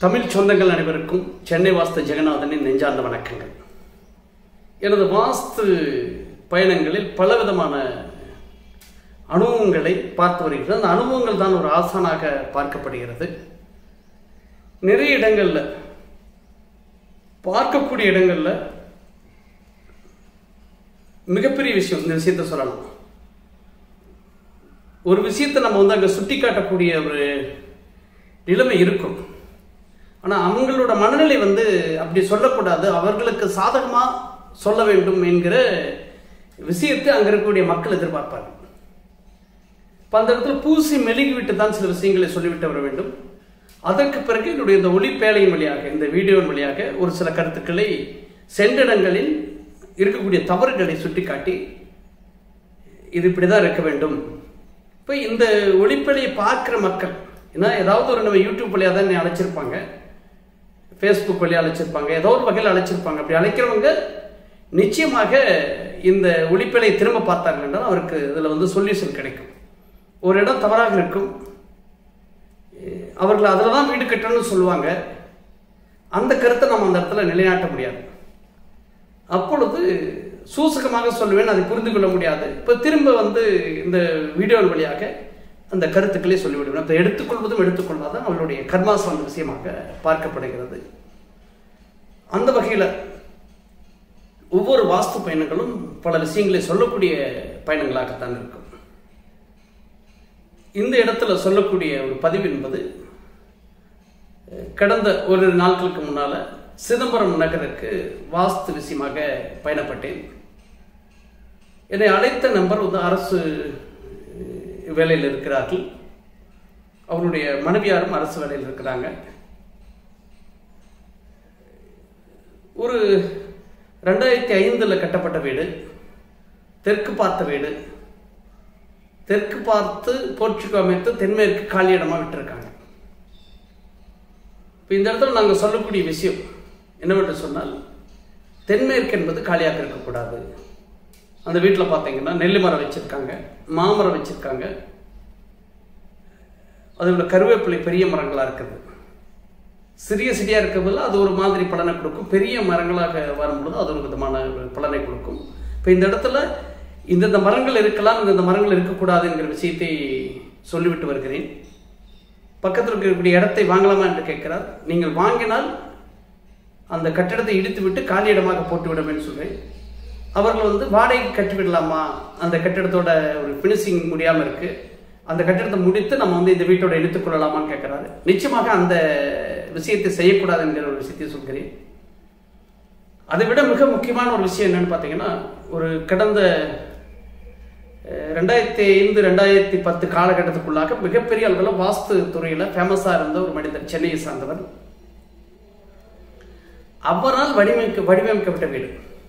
தமிழ் சொந்தங்கள் அனைவருக்கும் சென்னை வாஸ்து ஜெகநாதனின் நெஞ்சார்ந்த வணக்கங்கள் எனது வாஸ்து பயணங்களில் பலவிதமான அனுபவங்களை பார்த்து வருகிறது அந்த அனுபவங்கள் தான் ஒரு ஆசானாக பார்க்கப்படுகிறது நிறைய இடங்கள்ல பார்க்கக்கூடிய இடங்கள்ல மிகப்பெரிய விஷயம் இந்த விஷயத்த சொல்லலாம் ஒரு விஷயத்தை நம்ம வந்து அங்கே சுட்டி காட்டக்கூடிய ஒரு நிலைமை இருக்கும் ஆனால் அவங்களோட மனநிலை வந்து அப்படி சொல்லக்கூடாது அவர்களுக்கு சாதகமாக சொல்ல வேண்டும் என்கிற விஷயத்தை அங்கே இருக்கக்கூடிய மக்கள் எதிர்பார்ப்பாங்க இப்போ அந்த இடத்துல பூசி மெழுகி விட்டு தான் சில விஷயங்களை சொல்லிவிட்டு வர வேண்டும் அதற்கு பிறகு என்னுடைய இந்த ஒளிப்பேழையின் வழியாக இந்த வீடியோவின் வழியாக ஒரு சில கருத்துக்களை சென்றிடங்களில் இருக்கக்கூடிய தவறுகளை சுட்டிக்காட்டி இது இப்படிதான் இருக்க வேண்டும் இப்போ இந்த ஒளிப்பேழையை பார்க்குற மக்கள் ஏன்னா ஏதாவது ஒரு நம்ம யூடியூப் வழியாக தான் என்னை அழைச்சிருப்பாங்க ஃபேஸ்புக் வழியாக அழைச்சிருப்பாங்க ஏதோ ஒரு வகையில் அழைச்சிருப்பாங்க அப்படி அழைக்கிறவங்க நிச்சயமாக இந்த ஒளிப்பேழையை திரும்ப பார்த்தார்கள் என்றால் அவருக்கு இதில் வந்து சொல்யூஷன் கிடைக்கும் ஒரு இடம் தவறாக இருக்கும் அவர்கள் அதில் தான் வீடு கட்டணும்னு சொல்லுவாங்க அந்த கருத்தை நம்ம அந்த இடத்துல நிலைநாட்ட முடியாது அப்பொழுது சூசகமாக சொல்லுவேன் அதை புரிந்து கொள்ள முடியாது இப்போ திரும்ப வந்து இந்த வீடியோவின் வழியாக அந்த கருத்துக்களை சொல்லிவிடுவேன் இப்போ எடுத்துக்கொள்வதும் எடுத்துக்கொள்வதும் அவளுடைய கர்மா சார்ந்த விஷயமாக பார்க்கப்படுகிறது அந்த வகையில் ஒவ்வொரு வாஸ்து பயணங்களும் பல விஷயங்களை சொல்லக்கூடிய பயணங்களாகத்தான் இருக்கும் இந்த இடத்துல சொல்லக்கூடிய ஒரு பதிவு என்பது கடந்த ஒரு நாட்களுக்கு முன்னால சிதம்பரம் நகருக்கு வாஸ்து விஷயமாக பயணப்பட்டேன் என்னை அழைத்த நம்பர் வந்து அரசு வேலையில் இருக்கிறார்கள் அவருடைய மனைவியாரும் அரசு வேலையில் இருக்கிறாங்க ஒரு ரெண்டாயிரத்தி ஐந்தில் கட்டப்பட்ட வீடு தெற்கு பார்த்த வீடு தெற்கு பார்த்து போர்ச்சுகோ அமைத்து தென்மேற்கு காலியிடமாக விட்டுருக்காங்க இப்போ இந்த இடத்துல நாங்கள் சொல்லக்கூடிய விஷயம் என்னவென்று சொன்னால் தென்மேற்கு என்பது காலியாக இருக்கக்கூடாது அந்த வீட்டில் பார்த்தீங்கன்னா நெல் மரம் வச்சுருக்காங்க மாமரம் வச்சுருக்காங்க அதோட கருவேப்பிலை பெரிய மரங்களாக இருக்குது சிறிய சிறியாக இருக்கிறதுல அது ஒரு மாதிரி பலனை கொடுக்கும் பெரிய மரங்களாக வரும்பொழுது அது ஒரு விதமான பலனை கொடுக்கும் இப்போ இந்த இடத்துல இந்தந்த மரங்கள் இருக்கலாம் இந்தந்த மரங்கள் இருக்கக்கூடாது என்கிற விஷயத்தை சொல்லிவிட்டு வருகிறேன் பக்கத்தில் இருக்கக்கூடிய இடத்தை வாங்கலாமா என்று கேட்கிறார் நீங்கள் வாங்கினால் அந்த கட்டிடத்தை இடித்து விட்டு காலி இடமாக போட்டு விடுவேன்னு சொல்கிறேன் அவர்கள் வந்து வாடகை கட்டிவிடலாமா அந்த கட்டிடத்தோட ஒரு ஃபினிஷிங் முடியாமல் இருக்குது அந்த கட்டிடத்தை முடித்து நம்ம வந்து இந்த வீட்டோட எடுத்துக்கொள்ளலாமான்னு கேட்குறாரு நிச்சயமாக அந்த விஷயத்தை செய்யக்கூடாது என்கிற ஒரு விஷயத்தை சொல்கிறேன் அதை விட மிக முக்கியமான ஒரு விஷயம் என்னன்னு பார்த்தீங்கன்னா ஒரு கடந்த ரெண்டாயிரத்தி ஐந்து ரெண்டாயிரத்தி பத்து காலகட்டத்துக்குள்ளாக மிகப்பெரிய அளவில் வாஸ்து துறையில் ஃபேமஸாக இருந்த ஒரு மனிதர் சென்னையை சார்ந்தவர் அவரால் வடிவமைக்க வடிவமைக்கப்பட்ட வீடு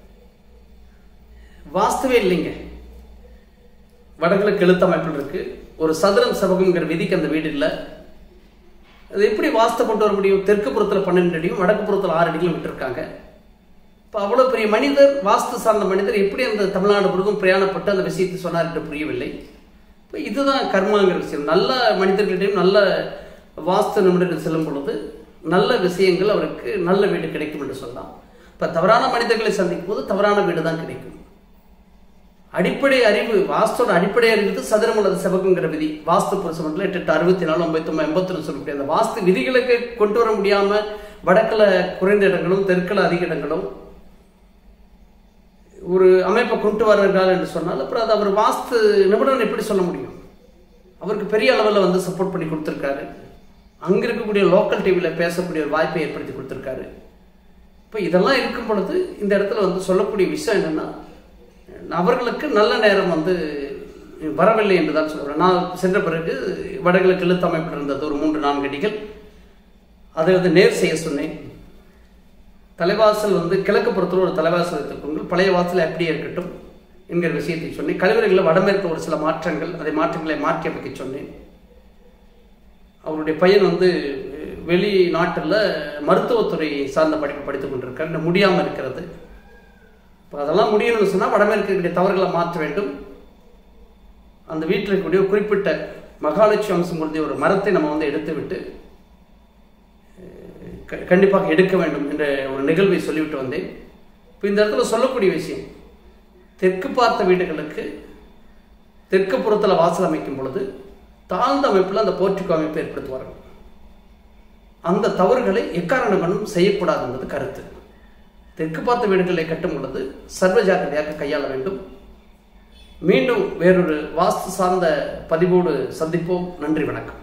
வாஸ்துவே இல்லைங்க வடகிழக்கு எழுத்து அமைப்பில் இருக்கு ஒரு சதுரம் சபகம்ங்கிற விதிக்கு அந்த வீடு இல்லை அது எப்படி வாஸ்து கொண்டு வர முடியும் தெற்கு புறத்தில் பன்னெண்டு அடியும் வடக்கு புறத்தில் ஆறு அடிகளும் விட்டுருக்காங்க இப்போ அவ்வளோ பெரிய மனிதர் வாஸ்து சார்ந்த மனிதர் எப்படி அந்த தமிழ்நாடு முழுவதும் பிரயாணப்பட்டு அந்த விஷயத்தை சொன்னார் என்று புரியவில்லை இப்போ இதுதான் கர்மாங்கிற விஷயம் நல்ல மனிதர்களிடையும் நல்ல வாஸ்து நிமிடங்கள் செல்லும் பொழுது நல்ல விஷயங்கள் அவருக்கு நல்ல வீடு கிடைக்கும் என்று சொல்லலாம் இப்போ தவறான மனிதர்களை சந்திக்கும் போது தவறான வீடு தான் கிடைக்கும் அடிப்படை அறிவு வாஸ்தோட அடிப்படை அறிவு சதுரம் அல்லது செவகுங்கிற விதி வாஸ்து புருஷமத்தில் எட்டு எட்டு அறுபத்தி நாலு ஐம்பத்தி ஒன்பது எண்பத்தி சொல்லக்கூடிய அந்த வாஸ்து விதிகளுக்கு கொண்டு வர முடியாம வடக்கில் குறைந்த இடங்களும் தெற்கில் அதிக இடங்களும் ஒரு அமைப்பை கொண்டு வருகிறார் என்று சொன்னால் அப்புறம் அது அவர் வாஸ்து நிபுணர் எப்படி சொல்ல முடியும் அவருக்கு பெரிய அளவில் வந்து சப்போர்ட் பண்ணி கொடுத்துருக்காரு அங்கே இருக்கக்கூடிய லோக்கல் டிவியில் பேசக்கூடிய ஒரு வாய்ப்பை ஏற்படுத்தி கொடுத்துருக்காரு இப்போ இதெல்லாம் இருக்கும் பொழுது இந்த இடத்துல வந்து சொல்லக்கூடிய விஷயம் என்னென்னா அவர்களுக்கு நல்ல நேரம் வந்து வரவில்லை என்று தான் சொல்கிறேன் நான் சென்ற பிறகு வடகிழக்கு எழுத்து அமைப்பில் இருந்தது ஒரு மூன்று நான்கு அடிகள் அதை வந்து நேர் செய்ய சொன்னேன் தலைவாசல் வந்து கிழக்கு புறத்தில் ஒரு தலைவாசல் வைத்துக்கொண்டு பழைய வாசல் அப்படியே இருக்கட்டும் என்கிற விஷயத்தை சொன்னேன் கழிவறைகளில் வடமேற்கு ஒரு சில மாற்றங்கள் அதை மாற்றங்களை மாற்றி அமைக்க சொன்னேன் அவருடைய பையன் வந்து வெளிநாட்டில் மருத்துவத்துறை சார்ந்த படிப்பு படித்துக் கொண்டிருக்கார் முடியாமல் இருக்கிறது இப்போ அதெல்லாம் முடியணும்னு சொன்னால் வடமேற்கு இருக்கக்கூடிய தவறுகளை மாற்ற வேண்டும் அந்த வீட்டில் இருக்கக்கூடிய குறிப்பிட்ட மகாலட்சுமி அம்சம் பொருந்திய ஒரு மரத்தை நம்ம வந்து எடுத்து விட்டு க- கண்டிப்பாக எடுக்க வேண்டும் என்ற ஒரு நிகழ்வை சொல்லிவிட்டு வந்தேன் இப்போ இந்த இடத்துல சொல்லக்கூடிய விஷயம் தெற்கு பார்த்த வீடுகளுக்கு தெற்கு புறத்தில் வாசல் அமைக்கும் பொழுது தாழ்ந்த அமைப்பில் அந்த போர்ட்டிகோ அமைப்பை ஏற்படுத்துவார்கள் அந்த தவறுகளை எக்காரணம் கொண்டும் செய்யக்கூடாது என்பது கருத்து தெற்கு பார்த்த வீடுகளை கட்டும் பொழுது சர்வ ஜாக்கிரதையாக கையாள வேண்டும் மீண்டும் வேறொரு வாஸ்து சார்ந்த பதிவோடு சந்திப்போம் நன்றி வணக்கம்